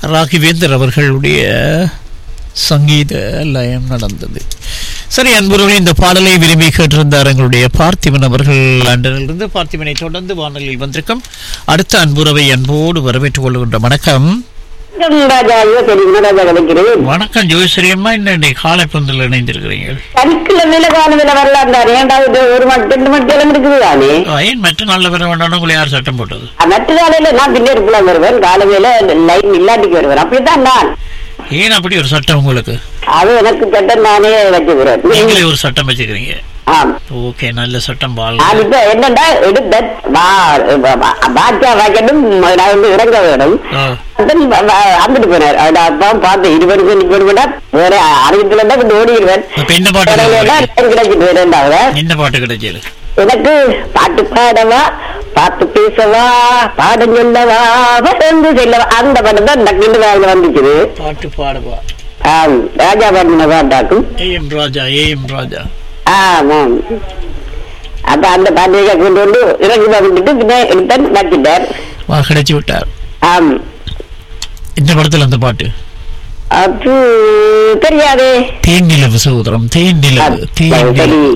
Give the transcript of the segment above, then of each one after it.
ராகிவேந்தர் அவர்களுடைய சங்கீத லயம் நடந்தது சரி அன்புறவர்களே இந்த பாடலை விரும்பி கேட்டிருந்தார் எங்களுடைய பார்த்திபன் அவர்கள் லண்டனிலிருந்து பார்த்திபனை தொடர்ந்து வானொலியில் வந்திருக்கும் அடுத்த அன்புறவை அன்போடு வரவேற்றுக் கொள்கின்ற வணக்கம் ராஜா ஐயோ சரி ராஜா கிடைக்கிறேன் வணக்கம் ஜோதிஸ்ரீ அம்மா என்ன காலை பந்தில் இணைந்திருக்கிறீங்க சனிக்கிழமையில காலமையில வரலாம் தானே ஏண்டாவது ஒரு மணி ரெண்டு மணி கிழமை இருக்குது தானே ஆ, ஏன் மற்ற நாளில் வர வேண்டாம் உங்களை யார் சட்டம் போட்டது மற்ற காலையில நான் பின்னே இருக்கலாம் வருவேன் காலமையில லைன் இல்லாட்டிக்கு வருவேன் அப்படிதான் நான் ஏன் அப்படி ஒரு சட்டம் உங்களுக்கு அது எனக்கு சட்டம் நானே வச்சுக்கிறேன் நீங்களே ஒரு சட்டம் வச்சுக்கிறீங்க ஆம் ஓகே நல்ல சட்டம் பால் நான் இப்ப என்னண்டா எடுத்த பாக்கியா வாக்கெட்டும் நான் வந்து இறங்க வேணும் ஆ, அதான் வ- வ- வந்துட்டு போனார் அவட அப்பா பார்த்து இருபது மணி நிக்கணும்டா வேற அறிவித்துல தான் கொஞ்சம் ஓடிடுவேன் அப்ப என்ன பாட்டு கிடைச்சிட்டு வரேன் அவரை என்ன பாட்டு கிடைச்சது எனக்கு பாட்டு பாடவா பாட்டு பேசவா பாடம் சொல்லவா வந்து செல்லவா அந்த பாட்டு தான் டக்குன்னு வாயில வந்துச்சுது பாட்டு பாடுவா ஆம் ராஜா பாடின பாட்டாக்கும் ஏஎம் ராஜா ஏஎம் ராஜா ஆமாம் அப்ப அந்த பாட்டையை கொண்டு வந்து இறங்கி வந்துட்டு பின்ன எடுத்தான் வச்சுட்டார் வா கிடைச்சி விட்டார் ஆம் இந்த படத்துல அந்த பாட்டு அது தெரியாதே தேன் நிலவு சகோதரம் தேன் நிலவு தேன் சரி நிலவு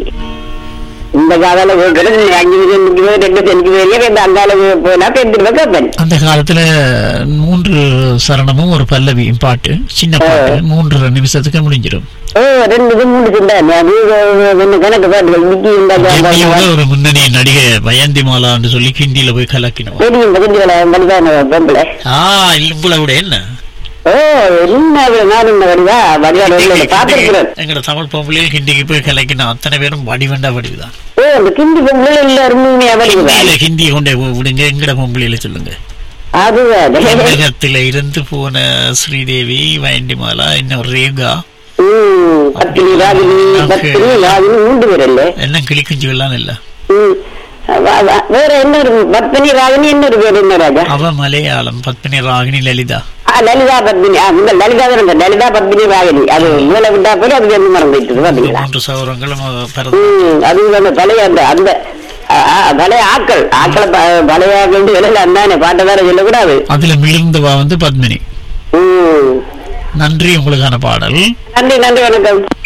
இந்த காதால கேட்கறது அஞ்சு சென்டிக்கு போய் ரெண்டு சென்டிக்கு போய் ரெண்டு அங்கால போனா பெண்டு கேட்பேன் அந்த காலத்துல மூன்று சரணமும் ஒரு பல்லவியும் பாட்டு சின்ன பாட்டு மூன்று நிமிஷத்துக்கு முடிஞ்சிடும் ஓ ரெண்டு இது மூணு சிண்டா நான் ஒன்னு கணக்கு பாட்டுகள் விக்கி இந்த ஹிந்தியோட ஒரு முன்னணி நடிகை பயந்தி மாலான்னு சொல்லி ஹிந்தியில போய் கலக்கினோம் தெரியும் பகுதிகளை மனிதான பொம்பளை ஆ இவ்வளவு விட என்ன ஓ என்ன இது நான் என்ன வடிவா வடிவாட பாத்துருக்கிறேன் எங்கட தமிழ் பொம்பளையில் ஹிந்திக்கு போய் கலக்கினோம் அத்தனை பேரும் வடிவண்டா வடிவுதான் ஓ அந்த கிண்டி பொம்பளை எல்லாரும் உண்மையா வடிவா ஹிந்தியில ஹிந்தியை கொண்டே விடுங்க எங்கட பொம்பளையில சொல்லுங்க அதுதான் தமிழகத்தில இருந்து போன ஸ்ரீதேவி வயண்டிமாலா இன்னும் ரேகா ம் பத்தினி ராகினி பத்தினி ராகினி மூன்று பேர் இல்ல எல்லாம் கிளிக்குஞ்சுகள்லாம் இல்ல ம் வ- வ- வேற என்ன ஒரு பத்தினி ராகினி இன்னொரு பேர் என்ன ராஜா அவ மலையாளம் பத்மினி ராகினி லலிதா ஆ, லலிதா பத்மினி ஆ, இந்த லலிதா தான் இருந்த லலிதா பத்மினி ராகினி அது மூளை விட்டா போய் அது வந்து மறந்துட்டு பாத்தீங்களா மூன்று சௌரங்களும் பிறந்த ம் அது அந்த பழைய அந்த அந்த ஆ, ஆ, பழைய ஆக்கள் ஆக்களை ப- பழைய ஆக்கள் வெளியில அந்தானே பாட்டை வேற சொல்லக்கூடாது அதுல மிளிர்ந்தவா வந்து பத்மினி ம் நன்றி உங்களுக்கான பாடல் நன்றி நன்றி வணக்கம்